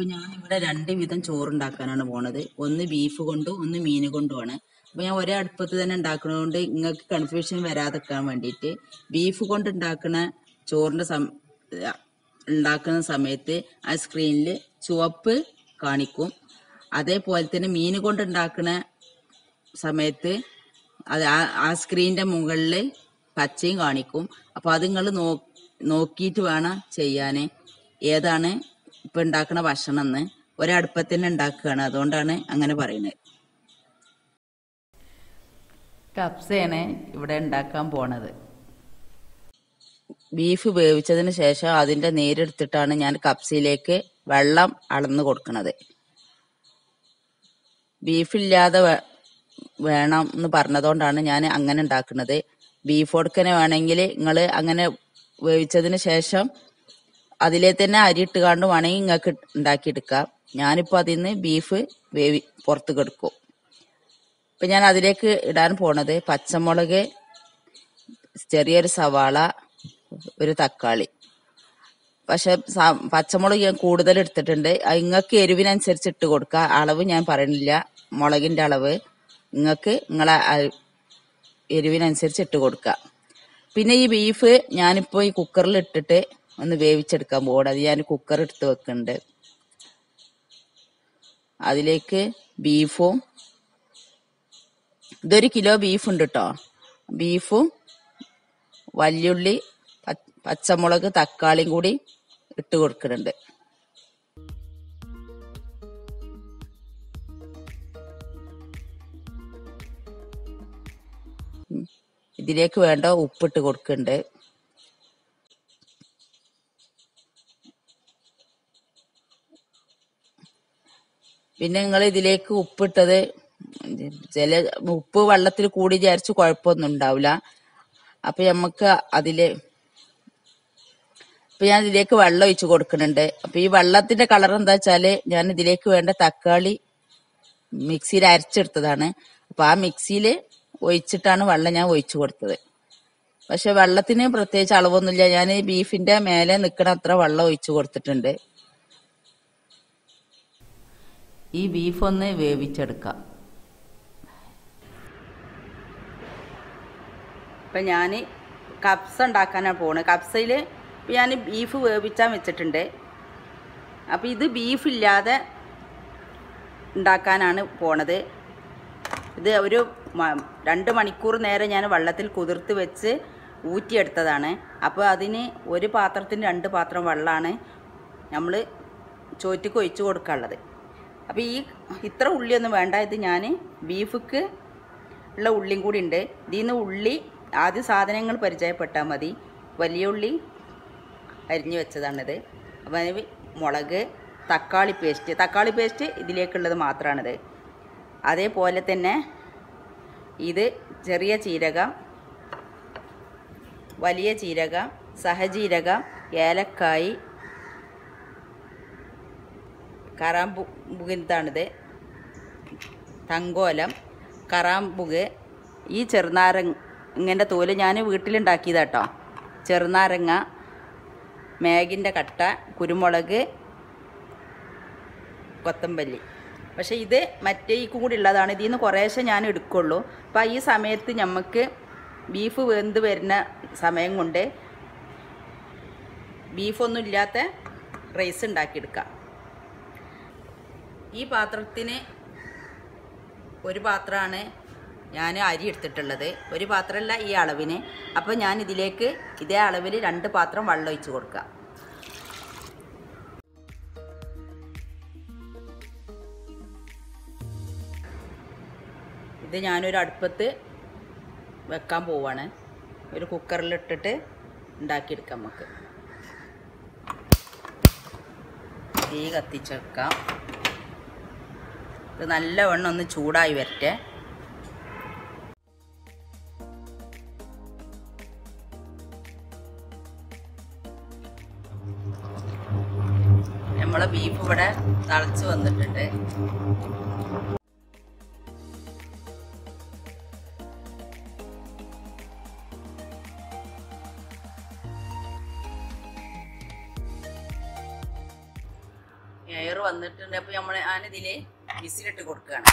അപ്പൊ ഞാൻ ഇവിടെ രണ്ട് വിധം ചോറുണ്ടാക്കാനാണ് പോണത് ഒന്ന് ബീഫ് കൊണ്ടും ഒന്ന് മീൻ കൊണ്ടുമാണ് അപ്പൊ ഞാൻ ഒരേ അടുപ്പത്ത് തന്നെ ഉണ്ടാക്കുന്നതുകൊണ്ട് നിങ്ങൾക്ക് കൺഫ്യൂഷൻ വരാതെക്കാൻ വേണ്ടിയിട്ട് ബീഫ് കൊണ്ട് ഉണ്ടാക്കുന്ന ചോറിന്റെ സം ഉണ്ടാക്കുന്ന സമയത്ത് ആ സ്ക്രീനിൽ ചുവപ്പ് കാണിക്കും അതേപോലെ തന്നെ മീൻ കൊണ്ട് ഉണ്ടാക്കുന്ന സമയത്ത് അത് ആ ആ സ്ക്രീനിന്റെ മുകളിൽ പച്ചയും കാണിക്കും അപ്പൊ അത് നിങ്ങൾ നോ നോക്കിയിട്ട് വേണം ചെയ്യാന് ഏതാണ് ഇപ്പൊ ഉണ്ടാക്കുന്ന ഭക്ഷണം എന്ന് ഒരടുപ്പത്ത് തന്നെ ഉണ്ടാക്കുകയാണ് അതുകൊണ്ടാണ് അങ്ങനെ പറയുന്നത് കപ്സയാണ് ഇവിടെ ഉണ്ടാക്കാൻ പോണത് ബീഫ് വേവിച്ചതിന് ശേഷം അതിന്റെ നീരെടുത്തിട്ടാണ് ഞാൻ കപ്സയിലേക്ക് വെള്ളം അളന്ന് കൊടുക്കുന്നത് ബീഫില്ലാതെ വേ- വേണം എന്ന് പറഞ്ഞതുകൊണ്ടാണ് ഞാൻ അങ്ങനെ ഉണ്ടാക്കുന്നത് ബീഫ് കൊടുക്കനെ വേണമെങ്കിൽ നിങ്ങൾ അങ്ങനെ വേവിച്ചതിന് ശേഷം അതിലെ തന്നെ അരി ഇട്ടുകാണ്ട് വേണമെങ്കിൽ നിങ്ങൾക്ക് ഉണ്ടാക്കിയെടുക്കാം ഞാനിപ്പോൾ അതിൽ നിന്ന് ബീഫ് വേവി പുറത്ത് കെടുക്കും ഇപ്പൊ ഞാൻ അതിലേക്ക് ഇടാൻ പോണത് പച്ചമുളക് ചെറിയൊരു സവാള ഒരു തക്കാളി പക്ഷെ സ- പച്ചമുളക് ഞാൻ കൂടുതൽ എടുത്തിട്ടുണ്ട് അത് നിങ്ങൾക്ക് എരിവിനനുസരിച്ച് ഇട്ട് കൊടുക്കുക അളവ് ഞാൻ പറയണില്ല മുളകിന്റെ അളവ് നിങ്ങൾക്ക് നിങ്ങളെ അ- എരിവിനനുസരിച്ച് ഇട്ട് കൊടുക്കുക പിന്നെ ഈ ബീഫ് ഞാനിപ്പോ ഈ കുക്കറിൽ ഇട്ടിട്ട് ഒന്ന് വേവിച്ചെടുക്കാൻ പോകണം അത് ഞാൻ കുക്കർ എടുത്ത് വെക്കുന്നുണ്ട് അതിലേക്ക് ബീഫും ഇതൊരു കിലോ ബീഫ് ഉണ്ട് കേട്ടോ ബീഫും വല്യുള്ളി പ- പച്ചമുളക് തക്കാളിയും കൂടി ഇട്ട് കൊടുക്കുന്നുണ്ട് ഉം. ഇതിലേക്ക് വേണ്ട ഉപ്പിട്ട് കൊടുക്കുന്നുണ്ട് പിന്നെ നിങ്ങൾ ഇതിലേക്ക് ഉപ്പിട്ടത് ചില ഉപ്പ് വെള്ളത്തിൽ കൂടി വിചാരിച്ച് കുഴപ്പമൊന്നും ഉണ്ടാവില്ല അപ്പൊ നമുക്ക് അതില് ഇപ്പൊ ഞാൻ ഇതിലേക്ക് വെള്ളം ഒഴിച്ചു കൊടുക്കുന്നുണ്ട് അപ്പൊ ഈ വെള്ളത്തിന്റെ കളർ എന്താ വെച്ചാല് ഞാൻ ഇതിലേക്ക് വേണ്ട തക്കാളി മിക്സിയിൽ അരച്ചെടുത്തതാണ് അപ്പൊ ആ മിക്സിയിൽ ഒഴിച്ചിട്ടാണ് വെള്ളം ഞാൻ ഒഴിച്ചു കൊടുത്തത് പക്ഷെ വെള്ളത്തിന് പ്രത്യേകിച്ച് അളവൊന്നുമില്ല ഞാൻ ഈ ബീഫിന്റെ മേലെ നിൽക്കണ അത്ര വെള്ളം ഒഴിച്ചു കൊടുത്തിട്ടുണ്ട് ഈ ബീഫ് ഒന്ന് വേവിച്ചെടുക്കാം ഇപ്പം ഞാൻ കപ്സ ഉണ്ടാക്കാനാണ് പോണത് കപ്സയിൽ ഞാൻ ബീഫ് വേവിച്ചാൻ വെച്ചിട്ടുണ്ട് അപ്പം ഇത് ബീഫില്ലാതെ ഉണ്ടാക്കാനാണ് പോണത് ഇത് ഒരു മ- രണ്ട് മണിക്കൂർ നേരം ഞാൻ വെള്ളത്തിൽ കുതിർത്ത് വെച്ച് ഊറ്റിയെടുത്തതാണ് അപ്പോൾ അതിന് ഒരു പാത്രത്തിന് രണ്ട് പാത്രം വെള്ളമാണ് നമ്മൾ ചോറ്റക്ക് ഒഴിച്ച് കൊടുക്കാനുള്ളത് അപ്പോൾ ഈ ഇത്ര ഉള്ളിയൊന്നും വേണ്ട ഇത് ഞാൻ ബീഫിക്ക് ഉള്ള ഉള്ളിയും കൂടി ഉണ്ട് ഇതിൽ നിന്ന് ഉള്ളി ആദ്യം സാധനങ്ങൾ പരിചയപ്പെട്ടാൽ മതി വലിയ ഉള്ളി അരിഞ്ഞു വെച്ചതാണിത് അപ്പോൾ അതിന് മുളക് തക്കാളി പേസ്റ്റ് തക്കാളി പേസ്റ്റ് ഇതിലേക്കുള്ളത് മാത്രമാണിത് അതേപോലെ തന്നെ ഇത് ചെറിയ ജീരകം വലിയ ജീരകം സഹജീരകം ഏലക്കായി കറാമ്പുകിന്താണിത് തങ്കോലം കറാമ്പുക് ഈ ചെറുനാരങ്ങൻ്റെ തോല് ഞാൻ വീട്ടിലുണ്ടാക്കിയതാട്ടോ ചെറുനാരങ്ങ മേഗിൻ്റെ കട്ട കുരുമുളക് കൊത്തമ്പല്ലി പക്ഷേ ഇത് മറ്റേ ഈ കൂടി ഉള്ളതാണ് ഇതിൽ നിന്ന് കുറേശ്ശെ ഞാൻ എടുക്കുള്ളൂ അപ്പം ഈ സമയത്ത് നമുക്ക് ബീഫ് വെന്ത് വരുന്ന സമയം കൊണ്ട് ബീഫൊന്നും ഇല്ലാത്ത റൈസ് ഉണ്ടാക്കിയെടുക്കാം ഈ പാത്രത്തിന് ഒരു പാത്രമാണ് ഞാൻ അരി എടുത്തിട്ടുള്ളത് ഒരു പാത്രമല്ല ഈ അളവിന് അപ്പോൾ ഞാൻ ഇതിലേക്ക് ഇതേ അളവിൽ രണ്ട് പാത്രം വെള്ളം ഒഴിച്ച് കൊടുക്കാം ഇത് ഞാനൊരു അടുപ്പത്ത് വെക്കാൻ പോവാണ് ഒരു കുക്കറിലിട്ടിട്ട് ഉണ്ടാക്കിയെടുക്കാം നമുക്ക് തീ കത്തിച്ചെടുക്കാം ഇത് നല്ലവണ്ണം ഒന്ന് ചൂടായി വരട്ടെ നമ്മളെ ബീഫ് ഇവിടെ തിളച്ച് വന്നിട്ടുണ്ട് എയർ വന്നിട്ടുണ്ട് അപ്പൊ നമ്മൾ ഞാനിതില് വിസിലിട്ട് കൊടുക്കുകയാണ്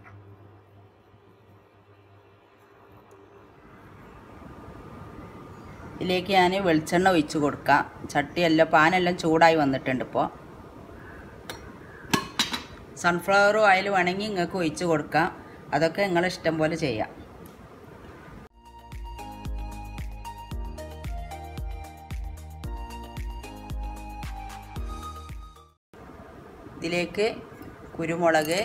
ഇതിലേക്ക് ഞാൻ വെളിച്ചെണ്ണ ഒഴിച്ച് കൊടുക്കാം ചട്ടിയെല്ലാം പാനെല്ലാം ചൂടായി വന്നിട്ടുണ്ട് ഇപ്പോൾ സൺഫ്ലവർ ഓയിൽ വേണമെങ്കിൽ നിങ്ങൾക്ക് ഒഴിച്ച് കൊടുക്കാം അതൊക്കെ നിങ്ങളെ ഇഷ്ടം പോലെ ചെയ്യാം ഇതിലേക്ക് കുരുമുളക്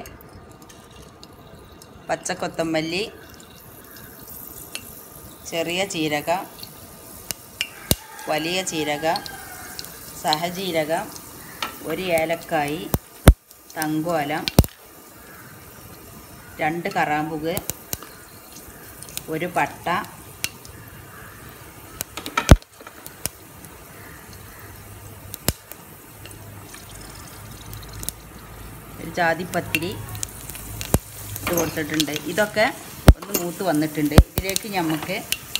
പച്ചക്കൊത്തമല്ലി ചെറിയ ജീരകം വലിയ ജീരകം സഹജീരകം ഒരു ഏലക്കായി തങ്കോലം രണ്ട് കറാമ്പുക് ഒരു പട്ട ഒരു ജാതിപ്പത്തിരി ഇട്ട് കൊടുത്തിട്ടുണ്ട് ഇതൊക്കെ ഒന്ന് മൂത്ത് വന്നിട്ടുണ്ട് ഇതിലേക്ക് നമുക്ക്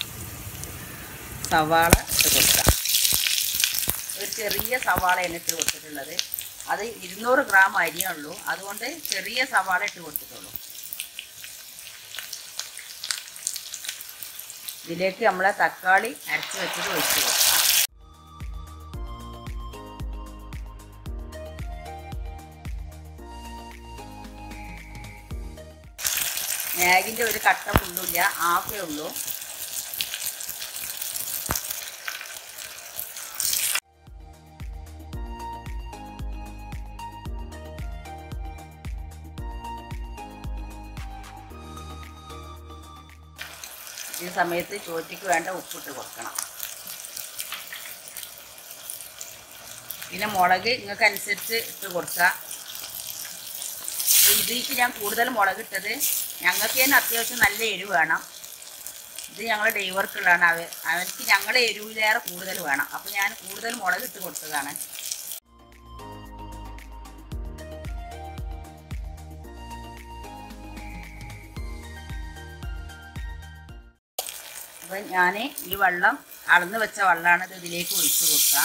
സവാള ഇട്ട് കൊടുക്കാം ഒരു ചെറിയ സവാളയാണ് ഇട്ട് കൊടുത്തിട്ടുള്ളത് അത് ഇരുന്നൂറ് ഗ്രാം അരിയേ ഉള്ളൂ അതുകൊണ്ട് ചെറിയ സവാള ഇട്ട് കൊടുത്തിട്ടുള്ളൂ ഇതിലേക്ക് നമ്മളെ തക്കാളി അരച്ച് വെച്ചത് ഒഴിച്ച് കൊടുക്കാം മാഗിൻ്റെ ഒരു കട്ട ഫുള്ളില്ല ആഫേ ഉള്ളൂ ഈ സമയത്ത് ചോറ്റയ്ക്ക് വേണ്ട ഉപ്പിട്ട് കൊടുക്കണം പിന്നെ മുളക് നിങ്ങൾക്ക് അനുസരിച്ച് ഇട്ട് കൊടുക്കുക അപ്പോൾ ഇതിലേക്ക് ഞാൻ കൂടുതൽ മുളക് ഇട്ടത് ഞങ്ങൾക്ക് തന്നെ അത്യാവശ്യം നല്ല എരിവ് വേണം ഇത് ഞങ്ങൾ ഡ്രൈവർക്കുള്ളതാണ് അവ അവർക്ക് ഞങ്ങളുടെ എരിവിലേറെ കൂടുതൽ വേണം അപ്പോൾ ഞാൻ കൂടുതൽ മുളക് ഇട്ട് കൊടുത്തതാണ് അപ്പം ഞാൻ ഈ വെള്ളം അളന്ന് വെച്ച വെള്ളമാണ് ഇത് ഇതിലേക്ക് ഒഴിച്ചു കൊടുക്കുക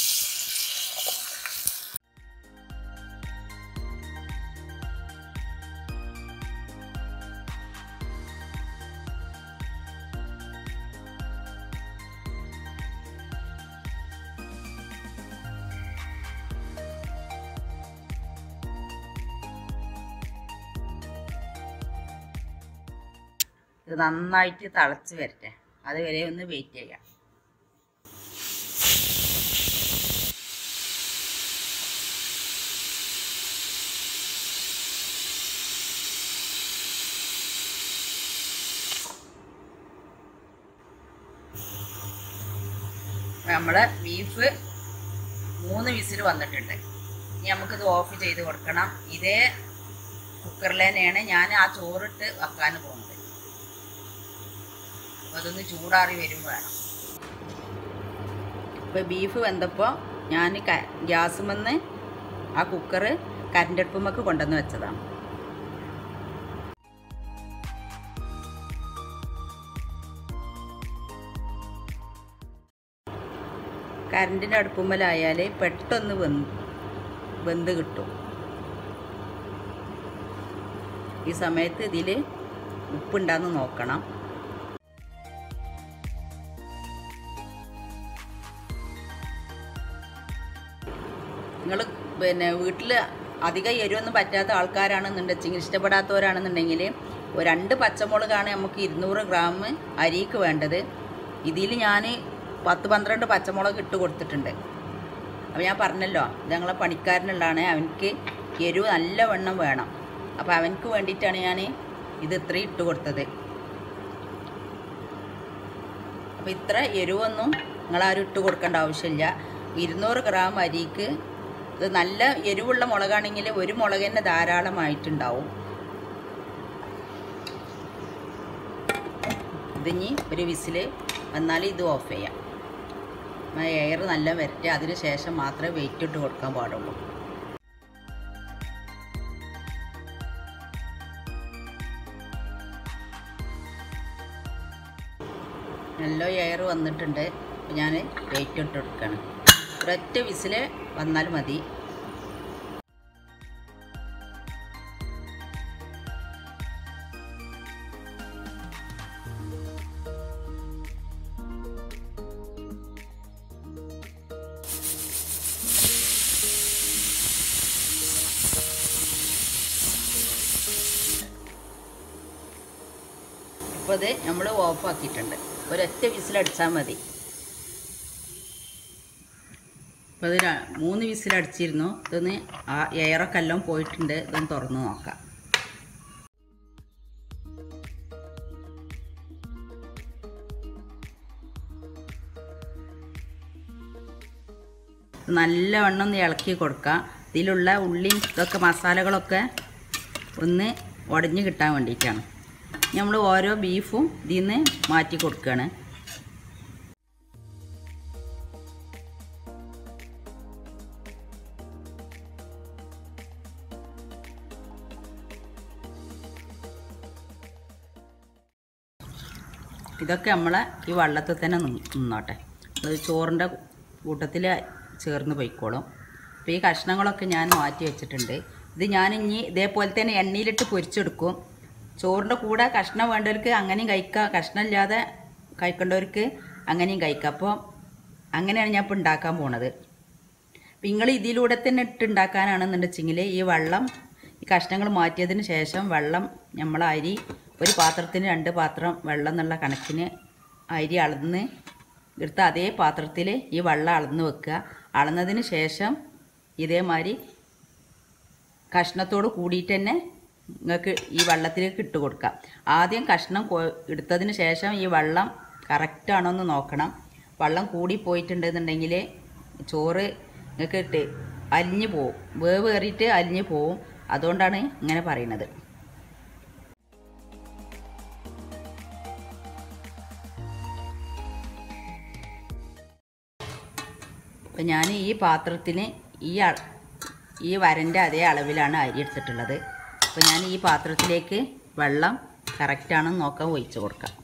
ഇത് നന്നായിട്ട് തിളച്ച് വരട്ടെ അതുവരെ ഒന്ന് വെയിറ്റ് ചെയ്യാം നമ്മളെ ബീഫ് മൂന്ന് വിസിൽ വന്നിട്ടുണ്ട് ഇനി നമുക്കിത് ഓഫ് ചെയ്ത് കൊടുക്കണം ഇതേ കുക്കറിൽ തന്നെയാണ് ഞാൻ ആ ചോറിട്ട് വെക്കാൻ പോകുന്നത് അപ്പോൾ അതൊന്ന് ചൂടാറി വരും വേണം ഇപ്പോൾ ബീഫ് വെന്തപ്പോൾ ഞാൻ ഗ്യാസുമെന്ന് ആ കുക്കറ് കരണ്ടടുപ്പുമ്മക്ക് കൊണ്ടുവന്ന് വെച്ചതാണ് കരണ്ടിൻ്റെ അടുപ്പുമ്മലായാൽ പെട്ടെന്ന് വെന്ത് വെന്ത് കിട്ടും ഈ സമയത്ത് ഇതിൽ ഉപ്പുണ്ടാന്ന് നോക്കണം നിങ്ങൾ പിന്നെ വീട്ടിൽ അധികം എരിവൊന്നും പറ്റാത്ത ആൾക്കാരാണെന്നുണ്ടെങ്കിൽ ഇഷ്ടപ്പെടാത്തവരാണെന്നുണ്ടെങ്കിൽ ഒരു രണ്ട് പച്ചമുളകാണ് നമുക്ക് ഇരുന്നൂറ് ഗ്രാം അരിക്ക് വേണ്ടത് ഇതിൽ ഞാൻ പത്ത് പന്ത്രണ്ട് പച്ചമുളക് ഇട്ട് കൊടുത്തിട്ടുണ്ട് അപ്പോൾ ഞാൻ പറഞ്ഞല്ലോ ഇത് ഞങ്ങളെ പണിക്കാരനുള്ളതാണ് അവനക്ക് എരിവ് നല്ല വെണ്ണം വേണം അപ്പോൾ അവനക്ക് വേണ്ടിയിട്ടാണ് ഞാൻ ഇത് ഇത്രയും ഇട്ട് കൊടുത്തത് അപ്പോൾ ഇത്ര എരിവൊന്നും നിങ്ങളാരും ഇട്ട് കൊടുക്കേണ്ട ആവശ്യമില്ല ഇരുന്നൂറ് ഗ്രാം അരിക്ക് ഇത് നല്ല എരിവുള്ള മുളകാണെങ്കിൽ ഒരു മുളക് തന്നെ ധാരാളമായിട്ടുണ്ടാവും ഇതിഞ്ഞി ഒരു വിസിൽ വന്നാൽ ഇത് ഓഫ് ചെയ്യാം എയർ നല്ല വരട്ടെ അതിന് ശേഷം മാത്രമേ വെയിറ്റ് ഇട്ട് കൊടുക്കാൻ പാടുള്ളൂ നല്ല എയർ വന്നിട്ടുണ്ട് അപ്പോൾ ഞാൻ വെയിറ്റ് ഇട്ട് കൊടുക്കുകയാണ് ഒരൊറ്റ വിസിൽ വന്നാൽ മതി അപ്പോൾ ഇത് നമ്മൾ ഓഫാക്കിയിട്ടുണ്ട് ഒരൊറ്റ വിസിലടിച്ചാൽ മതി അപ്പോൾ ഇത് ര- മൂന്ന് വിസിലടിച്ചിരുന്നു ഇതൊന്ന് ആ എയറൊക്കെ എല്ലാം പോയിട്ടുണ്ട് ഇതൊന്ന് തുറന്ന് നോക്കാം നല്ലവണ്ണം ഒന്ന് ഇളക്കി കൊടുക്കാം ഇതിലുള്ള ഉള്ളിയും ഇതൊക്കെ മസാലകളൊക്കെ ഒന്ന് ഉടഞ്ഞ് കിട്ടാൻ വേണ്ടിയിട്ടാണ് നമ്മൾ ഓരോ ബീഫും ഇതിൽ നിന്ന് മാറ്റി കൊടുക്കുകയാണ് ഇതൊക്കെ നമ്മളെ ഈ വള്ളത്തിൽ തന്നെ നിന്ന്- നിന്നോട്ടെ അത് ചോറിൻ്റെ കൂട്ടത്തിൽ ചേർന്ന് പോയിക്കോളും അപ്പോൾ ഈ കഷ്ണങ്ങളൊക്കെ ഞാൻ മാറ്റി വെച്ചിട്ടുണ്ട് ഇത് ഞാൻ ഇനി ഇതേപോലെ തന്നെ എണ്ണയിലിട്ട് പൊരിച്ചെടുക്കും ചോറിൻ്റെ കൂടെ കഷ്ണം വേണ്ടവർക്ക് അങ്ങനെയും കഴിക്കാം കഷ്ണമില്ലാതെ കഴിക്കേണ്ടവർക്ക് അങ്ങനെയും കഴിക്കാം അപ്പോൾ അങ്ങനെയാണ് ഞാൻ ഇപ്പോൾ ഉണ്ടാക്കാൻ പോണത് അപ്പം നിങ്ങൾ ഇതിലൂടെ തന്നെ ഇട്ടുണ്ടാക്കാനാണെന്നുണ്ടെച്ചെങ്കിൽ ഈ വെള്ളം ഈ കഷ്ണങ്ങൾ മാറ്റിയതിന് ശേഷം വെള്ളം നമ്മൾ അരി ഒരു പാത്രത്തിന് രണ്ട് പാത്രം വെള്ളം എന്നുള്ള കണക്കിന് അരി അളന്ന് എടുത്ത അതേ പാത്രത്തിൽ ഈ വെള്ളം അളന്ന് വെക്കുക അളന്നതിന് ശേഷം ഇതേമാതിരി കഷ്ണത്തോട് കൂടിയിട്ട് തന്നെ നിങ്ങൾക്ക് ഈ വെള്ളത്തിലേക്ക് ഇട്ട് കൊടുക്കാം ആദ്യം കഷ്ണം കൊ- എടുത്തതിന് ശേഷം ഈ വെള്ളം കറക്റ്റാണോ എന്ന് നോക്കണം വെള്ളം കൂടി പോയിട്ടുണ്ടെന്നുണ്ടെങ്കിൽ ചോറ് നിങ്ങൾക്ക് ഇട്ട് അലിഞ്ഞു പോവും വേവ് കയറിയിട്ട് അലിഞ്ഞു പോവും അതുകൊണ്ടാണ് ഇങ്ങനെ പറയുന്നത് അപ്പം ഞാൻ ഈ പാത്രത്തിന് ഈ അ- ഈ വരൻ്റെ അതേ അളവിലാണ് അരി എടുത്തിട്ടുള്ളത് അപ്പോൾ ഞാൻ ഈ പാത്രത്തിലേക്ക് വെള്ളം കറക്റ്റാണെന്ന് നോക്കാൻ ഒഴിച്ച് കൊടുക്കാം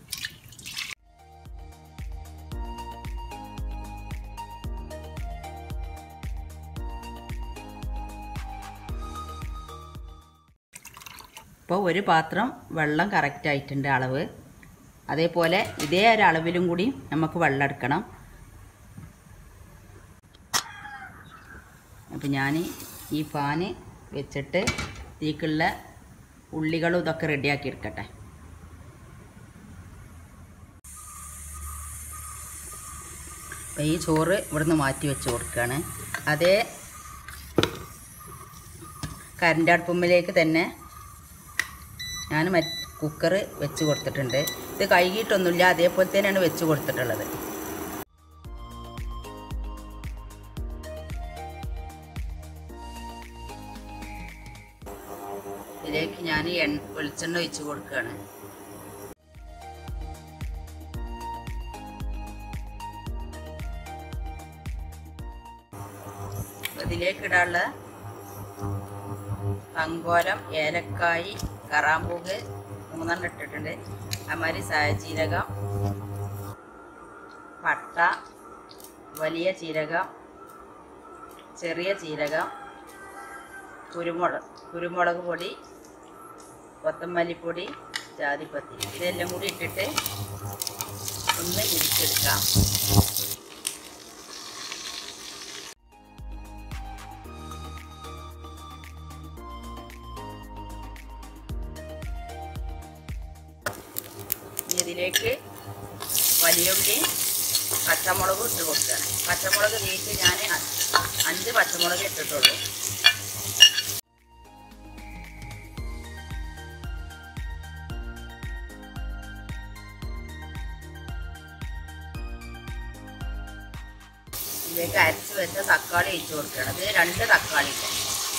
ഇപ്പോൾ ഒരു പാത്രം വെള്ളം കറക്റ്റായിട്ടുണ്ട് അളവ് അതേപോലെ ഇതേ ഒരു അളവിലും കൂടി നമുക്ക് വെള്ളം എടുക്കണം അപ്പം ഞാൻ ഈ പാന് വെച്ചിട്ട് ഇതിലേക്കുള്ള ഉള്ളികളും ഇതൊക്കെ റെഡിയാക്കി എടുക്കട്ടെ അപ്പം ഈ ചോറ് ഇവിടുന്ന് മാറ്റി വെച്ച് കൊടുക്കുകയാണ് അതേ കറണ്ട് അടുപ്പുമ്പിലേക്ക് തന്നെ ഞാൻ മറ്റ് കുക്കർ വെച്ച് കൊടുത്തിട്ടുണ്ട് ഇത് കഴുകിയിട്ടൊന്നുമില്ല അതേപോലെ തന്നെയാണ് വെച്ച് കൊടുത്തിട്ടുള്ളത് ഇതിലേക്ക് ഞാൻ എണ്ണ വെളിച്ചെണ്ണ ഒഴിച്ച് കൊടുക്കുകയാണ് ഇതിലേക്ക് ഇടാനുള്ള തങ്കോലം ഏലക്കായി കറാമ്പൂക്ക് മൂന്നെണ്ണം ഇട്ടിട്ടുണ്ട് അതുമാതിരി സായജീരകം പട്ട വലിയ ജീരകം ചെറിയ ജീരകം കുരുമുളക് കുരുമുളക് പൊടി കൊത്തമല്ലിപ്പൊടി ജാതിപ്പത്തി ഇതെല്ലാം കൂടി ഇട്ടിട്ട് ഒന്ന് ഇരിച്ചെടുക്കാം ഇനി ഇതിലേക്ക് വലിയുള്ളി പച്ചമുളകും ഇട്ട് കൊടുക്കുകയാണ് പച്ചമുളക് വീട്ടിൽ ഞാൻ അഞ്ച് പച്ചമുളക് ഇട്ടിട്ടുള്ളൂ ഇതിലേക്ക് അരച്ച് വെച്ച തക്കാളി ഒഴിച്ച് കൊടുക്കണം ഇത് രണ്ട് തക്കാളി ഇട്ട്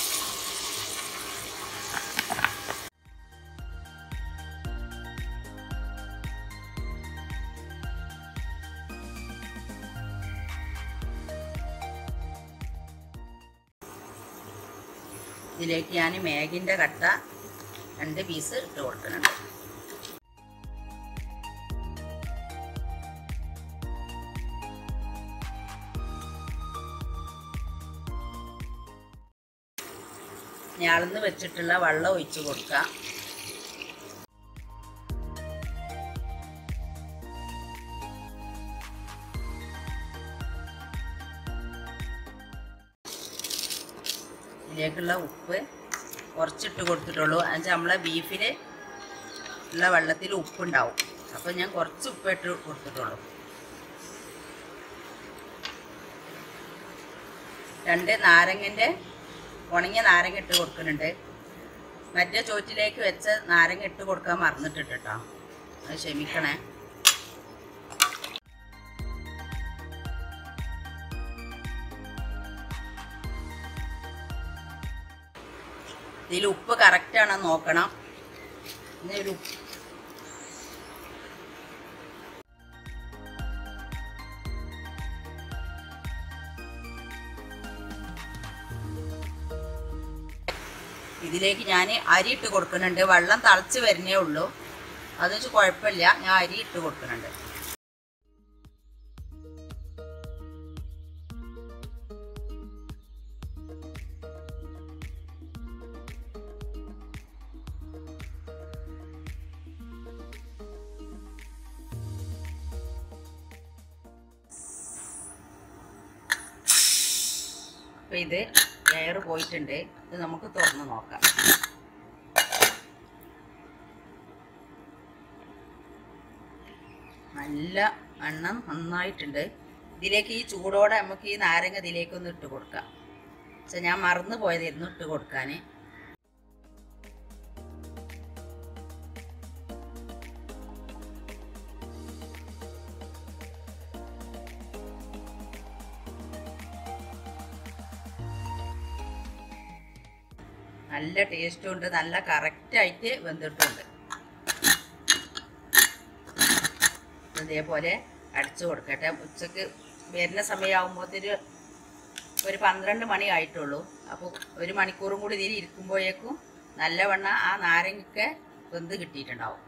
ഇതിലേക്ക് ഞാൻ മേഗിൻ്റെ കട്ട രണ്ട് പീസ് ഇട്ട് കൊടുക്കുന്നുണ്ട് ഞാളന്ന് വെച്ചിട്ടുള്ള വെള്ളം ഒഴിച്ച് കൊടുക്കാം ഇതിലേക്കുള്ള ഉപ്പ് കുറച്ചിട്ട് കൊടുത്തിട്ടുള്ളൂ എന്നുവെച്ചാൽ നമ്മളെ ബീഫിൽ ഉള്ള വെള്ളത്തിൽ ഉപ്പുണ്ടാവും അപ്പം ഞാൻ കുറച്ച് ഉപ്പിട്ട് കൊടുത്തിട്ടുള്ളൂ രണ്ട് നാരങ്ങൻ്റെ ഉണങ്ങിയ നാരങ്ങ ഇട്ട് കൊടുക്കുന്നുണ്ട് മറ്റേ ചോറ്റിലേക്ക് വെച്ച നാരങ്ങ ഇട്ട് കൊടുക്കാൻ മറന്നിട്ടിട്ട് കേട്ടോ അത് ക്ഷമിക്കണേ ഇതിൽ ഉപ്പ് കറക്റ്റാണോ നോക്കണം ഇനി ഒരു ഉപ്പ് ഇതിലേക്ക് ഞാൻ അരി ഇട്ട് കൊടുക്കുന്നുണ്ട് വെള്ളം തിളച്ച് വരുന്നേ ഉള്ളൂ അത് വെച്ച് കുഴപ്പമില്ല ഞാൻ അരി ഇട്ട് കൊടുക്കുന്നുണ്ട് അപ്പം ഇത് എയർ പോയിട്ടുണ്ട് ഇത് നമുക്ക് തുറന്ന് നോക്കാം നല്ല എണ്ണം നന്നായിട്ടുണ്ട് ഇതിലേക്ക് ഈ ചൂടോടെ നമുക്ക് ഈ നാരങ്ങ ഇതിലേക്ക് ഒന്ന് ഇട്ട് കൊടുക്കാം പക്ഷെ ഞാൻ മറന്നു പോയതായിരുന്നു ഇട്ട് കൊടുക്കാൻ നല്ല ടേസ്റ്റും ഉണ്ട് നല്ല കറക്റ്റായിട്ട് വെന്തിട്ടുണ്ട് ഇതേപോലെ അടിച്ചു കൊടുക്കട്ടെ ഉച്ചക്ക് വരുന്ന സമയമാകുമ്പോഴത്തേന് ഒരു പന്ത്രണ്ട് മണി ആയിട്ടുള്ളൂ അപ്പോൾ ഒരു മണിക്കൂറും കൂടി ഇതിൽ ഇരിക്കുമ്പോഴേക്കും നല്ലവണ്ണം ആ നാരങ്ങയൊക്കെ വെന്ത് കിട്ടിയിട്ടുണ്ടാവും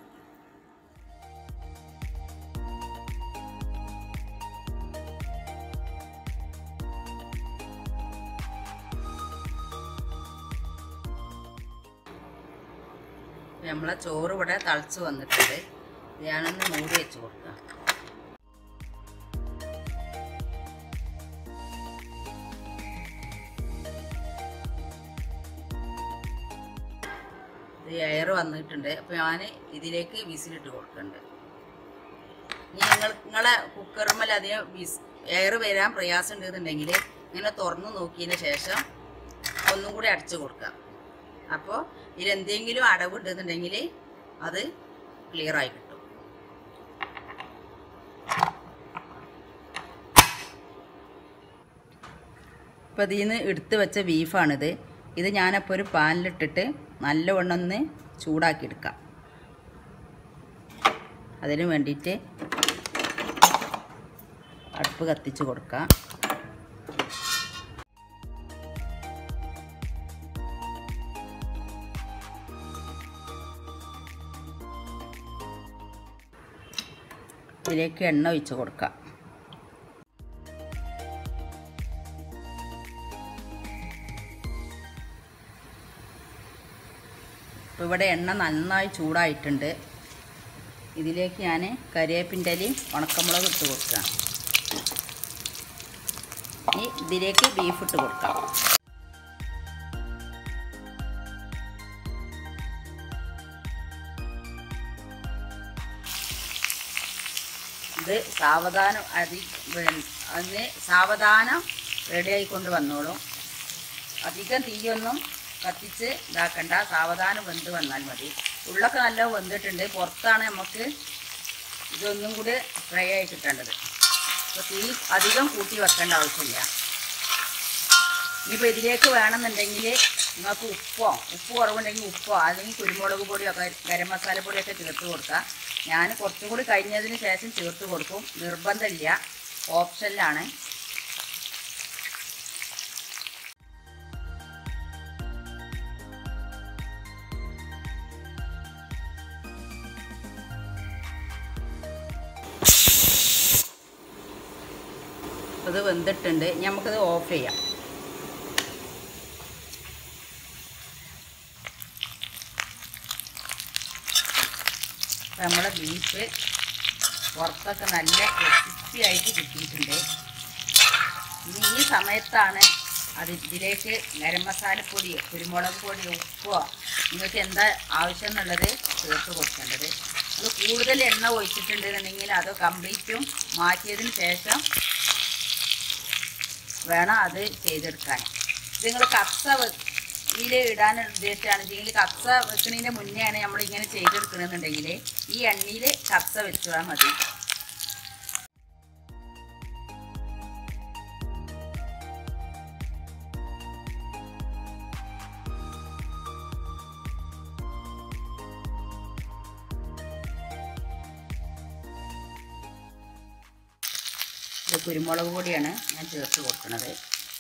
നമ്മളെ ചോറ് ഇവിടെ തളിച്ച് വന്നിട്ടുണ്ട് ഞാനൊന്ന് മൂടി വെച്ച് കൊടുക്കാം ഇത് എയർ വന്നിട്ടുണ്ട് അപ്പോൾ ഞാൻ ഇതിലേക്ക് വിസിലിട്ട് കൊടുക്കുന്നുണ്ട് ഇനി നിങ്ങൾ നിങ്ങളെ കുക്കറുമ്മൽ അധികം വിസ് എയർ വരാൻ പ്രയാസം ഉണ്ടെന്നുണ്ടെങ്കിൽ ഇങ്ങനെ തുറന്ന് നോക്കിയതിന് ശേഷം ഒന്നും കൂടി അടച്ചു കൊടുക്കാം അപ്പോൾ ഇതിലെന്തെങ്കിലും അടവുണ്ടെന്നുണ്ടെങ്കിൽ അത് ക്ലിയർ ആയി കിട്ടും അപ്പോൾ ഇതിൽ നിന്ന് എടുത്ത് വെച്ച ബീഫാണിത് ഇത് ഞാനപ്പോൾ ഒരു പാനിലിട്ടിട്ട് നല്ലവണ്ണം ഒന്ന് ചൂടാക്കി എടുക്കാം അതിന് വേണ്ടിയിട്ട് അടുപ്പ് കത്തിച്ച് കൊടുക്കാം ഇതിലേക്ക് എണ്ണ ഒഴിച്ച് കൊടുക്കാം ഇപ്പോൾ ഇവിടെ എണ്ണ നന്നായി ചൂടായിട്ടുണ്ട് ഇതിലേക്ക് ഞാൻ കരിവേപ്പിൻ്റെ ഇലയും ഉണക്കമുളക് ഇട്ട് കൊടുക്കാം ഇനി ഇതിലേക്ക് ബീഫ് ഇട്ട് കൊടുക്കാം ഇത് സാവധാനം അതി പിന്നെ അതിന് സാവധാനം റെഡിയായിക്കൊണ്ട് വന്നോളും അധികം തീയൊന്നും കത്തിച്ച് ഇതാക്കണ്ട സാവധാനം വെന്ത് വന്നാൽ മതി ഉള്ളൊക്കെ നല്ല വെന്തിട്ടുണ്ട് പുറത്താണ് നമുക്ക് ഇതൊന്നും കൂടി ഫ്രൈ ആയി കിട്ടേണ്ടത് അപ്പോൾ തീ അധികം കൂട്ടി വെക്കേണ്ട ആവശ്യമില്ല ഇനിയിപ്പോൾ ഇതിലേക്ക് വേണമെന്നുണ്ടെങ്കിൽ നിങ്ങൾക്ക് ഉപ്പോ ഉപ്പ് കുറവുണ്ടെങ്കിൽ ഉപ്പോ അല്ലെങ്കിൽ കുരുമുളക് പൊടിയോ ഒക്കെ ഗരം മസാല പൊടിയൊക്കെ ചേർത്ത് കൊടുക്കുക ഞാൻ കുറച്ചും കൂടി കഴിഞ്ഞതിന് ശേഷം ചേർത്ത് കൊടുക്കും നിർബന്ധമില്ല ഓപ്ഷനിലാണ് ഇത് വെന്തിട്ടുണ്ട് ഇനി നമുക്കത് ഓഫ് ചെയ്യാം അപ്പം നമ്മുടെ ബീഫ് പുറത്തൊക്കെ നല്ല ക്രിസ്പി ആയിട്ട് കിട്ടിയിട്ടുണ്ട് ഇനി ഈ സമയത്താണ് അത് ഇതിലേക്ക് ഗരം മസാലപ്പൊടിയോ കുരുമുളക് പൊടിയോ ഉപ്പോ നിങ്ങൾക്ക് എന്താ ആവശ്യം എന്നുള്ളത് ചേർത്ത് കൊടുക്കേണ്ടത് അത് കൂടുതൽ എണ്ണ ഒഴിച്ചിട്ടുണ്ടെന്നുണ്ടെങ്കിൽ അത് കംപ്ലീറ്റും മാറ്റിയതിന് ശേഷം വേണം അത് ചെയ്തെടുക്കാൻ ഇത് നിങ്ങൾ കപ്സ ഇതിൽ ഇടാൻ ഉദ്ദേശിച്ചാണെന്നുണ്ടെങ്കിൽ കപ്സ വെക്കുന്നതിൻ്റെ മുന്നെയാണ് നമ്മൾ ഇങ്ങനെ ചെയ്തെടുക്കണമെന്നുണ്ടെങ്കിൽ ഈ എണ്ണയിൽ കപ്സ വെച്ചാൽ മതി ഇത് കുരുമുളക് പൊടിയാണ് ഞാൻ ചേർത്ത് കൊടുക്കുന്നത്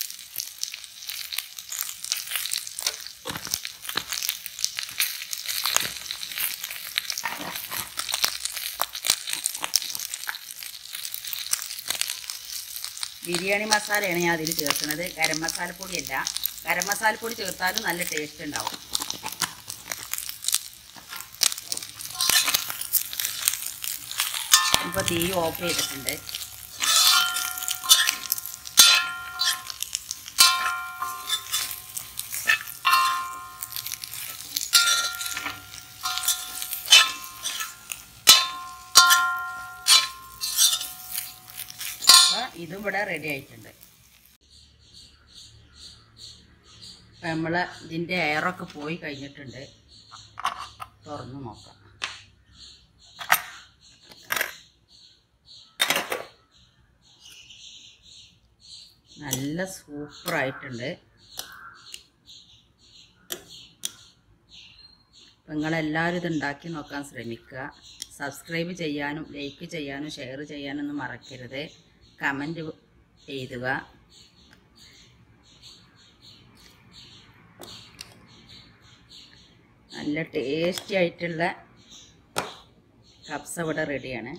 ബിരിയാണി മസാലയാണ് ഞാൻ അതിൽ ചേർക്കുന്നത് ഗരം മസാലപ്പൊടിയല്ല ഗരം മസാലപ്പൊടി ചേർത്താലും നല്ല ടേസ്റ്റ് ഉണ്ടാവും ഇപ്പോൾ തീ ഓഫ് ചെയ്തിട്ടുണ്ട് അപ്പോൾ ഇതും ഇവിടെ റെഡി ആയിട്ടുണ്ട് നമ്മൾ ഇതിൻ്റെ എയറൊക്കെ പോയി കഴിഞ്ഞിട്ടുണ്ട് തുറന്ന് നോക്കാം നല്ല സൂപ്പറായിട്ടുണ്ട് നിങ്ങളെല്ലാവരും ഇത് ഉണ്ടാക്കി നോക്കാൻ ശ്രമിക്കുക സബ്സ്ക്രൈബ് ചെയ്യാനും ലൈക്ക് ചെയ്യാനും ഷെയർ ചെയ്യാനൊന്നും മറക്കരുത് കമൻറ്റ് എഴുതുക നല്ല ടേസ്റ്റി ആയിട്ടുള്ള കപ്സ ഇവിടെ റെഡിയാണ്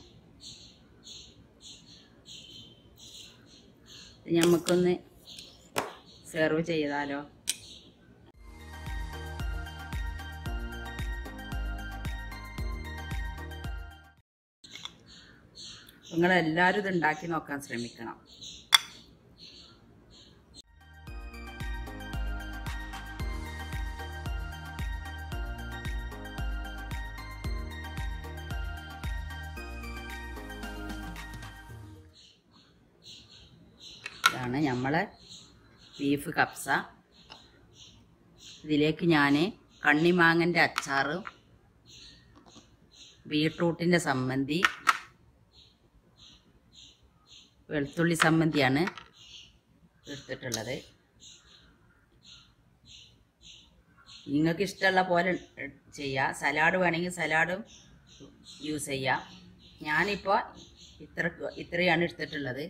ഇത് നമുക്കൊന്ന് സെർവ് ചെയ്താലോ നിങ്ങളെല്ലാവരും ഇത് ഉണ്ടാക്കി നോക്കാൻ ശ്രമിക്കണം ഇതാണ് നമ്മളെ ബീഫ് കപ്സ ഇതിലേക്ക് ഞാൻ കണ്ണിമാങ്ങൻ്റെ അച്ചാറും ബീട്രൂട്ടിൻ്റെ സമ്മന്തി വെളുത്തുള്ളി സമ്മന്തിയാണ് എടുത്തിട്ടുള്ളത് നിങ്ങൾക്ക് ഇഷ്ടമുള്ള പോലെ ചെയ്യാം സലാഡ് വേണമെങ്കിൽ സലാഡും യൂസ് ചെയ്യാം ഞാനിപ്പോൾ ഇത്ര ഇത്രയാണ് എടുത്തിട്ടുള്ളത്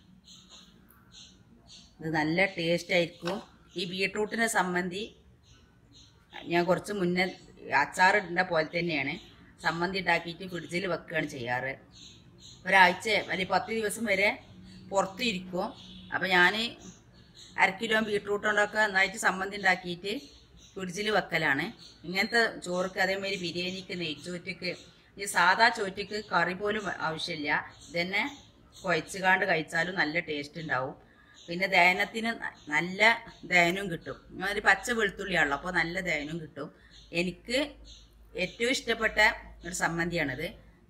ഇത് നല്ല ടേസ്റ്റ് ആയിരിക്കും ഈ ബീട്രൂട്ടിനെ സംബന്ധി ഞാൻ കുറച്ച് മുന്നേ അച്ചാറിടുന്ന പോലെ തന്നെയാണ് സമ്മന്തി ഉണ്ടാക്കിയിട്ട് ഫ്രിഡ്ജിൽ വെക്കുകയാണ് ചെയ്യാറ് ഒരാഴ്ച അല്ലെങ്കിൽ പത്ത് ദിവസം വരെ പുറത്ത് ഇരിക്കും അപ്പോൾ ഞാൻ അര കിലോ ബീട്രൂട്ട് കൊണ്ടൊക്കെ നന്നായിട്ട് സമ്മന്തി ഉണ്ടാക്കിയിട്ട് ഫ്രിഡ്ജിൽ വെക്കലാണ് ഇങ്ങനത്തെ ചോർക്ക് അതേമാതിരി ബിരിയാണിക്ക് നെയ്ച്ചോറ്റക്ക് ഈ സാധാ ചോറ്റക്ക് കറി പോലും ആവശ്യമില്ല ഇതന്നെ കുഴച്ചുകാണ്ട് കഴിച്ചാലും നല്ല ടേസ്റ്റ് ഉണ്ടാവും പിന്നെ ദഹനത്തിന് ന- നല്ല ദഹനവും കിട്ടും ഒരു പച്ച വെളുത്തുള്ളിയാണല്ലോ അപ്പോൾ നല്ല ദഹനവും കിട്ടും എനിക്ക് ഏറ്റവും ഇഷ്ടപ്പെട്ട ഒരു സമ്മന്തിയാണിത്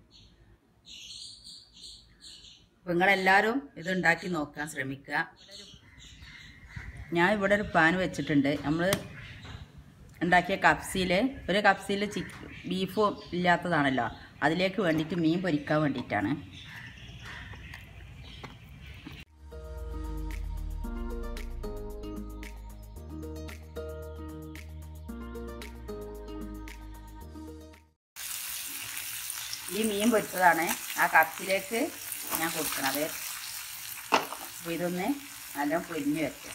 അപ്പോൾ നിങ്ങളെല്ലാവരും ഇത് ഉണ്ടാക്കി നോക്കാൻ ശ്രമിക്കുക ഞാൻ ഇവിടെ ഒരു പാൻ വെച്ചിട്ടുണ്ട് നമ്മൾ ഉണ്ടാക്കിയ കപ്സിയിൽ ഒരു കപ്സിയിൽ ചിക്ക് ബീഫ് ഇല്ലാത്തതാണല്ലോ അതിലേക്ക് വേണ്ടിയിട്ട് മീൻ പൊരിക്കാൻ വേണ്ടിയിട്ടാണ് ഈ മീൻ പൊരിച്ചതാണ് ആ കപ്പിലേക്ക് ഞാൻ കൊടുക്കണത് അപ്പോൾ ഇതൊന്ന് നല്ല പൊരിഞ്ഞ് വെക്കാം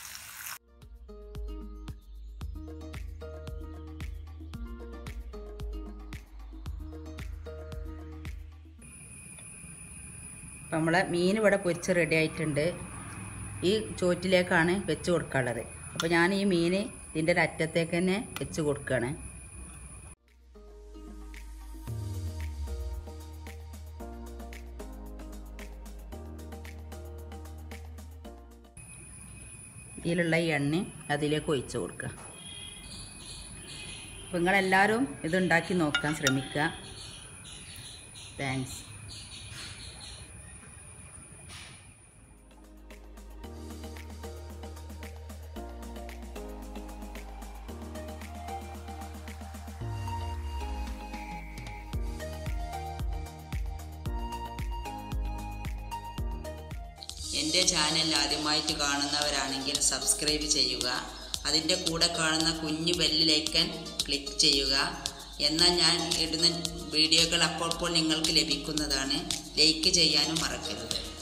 അപ്പം നമ്മളെ മീൻ ഇവിടെ പൊരിച്ച് റെഡി ആയിട്ടുണ്ട് ഈ ചോറ്റിലേക്കാണ് വെച്ച് കൊടുക്കാനുള്ളത് അപ്പോൾ ഞാൻ ഈ മീൻ ഇതിൻ്റെ ഒരു അറ്റത്തേക്ക് തന്നെ വെച്ച് കൊടുക്കുകയാണ് ഇതിലുള്ള ഈ എണ്ണ അതിലേക്ക് ഒഴിച്ച് കൊടുക്കുക അപ്പോൾ നിങ്ങളെല്ലാവരും ഇത് ഉണ്ടാക്കി നോക്കാൻ ശ്രമിക്കുക താങ്ക്സ് എൻ്റെ ചാനൽ ആദ്യമായിട്ട് കാണുന്നവരാണെങ്കിൽ സബ്സ്ക്രൈബ് ചെയ്യുക അതിൻ്റെ കൂടെ കാണുന്ന കുഞ്ഞു ബെല്ലിലേക്കൻ ക്ലിക്ക് ചെയ്യുക എന്നാൽ ഞാൻ ഇടുന്ന വീഡിയോകൾ അപ്പോൾ നിങ്ങൾക്ക് ലഭിക്കുന്നതാണ് ലൈക്ക് ചെയ്യാനും മറക്കരുത്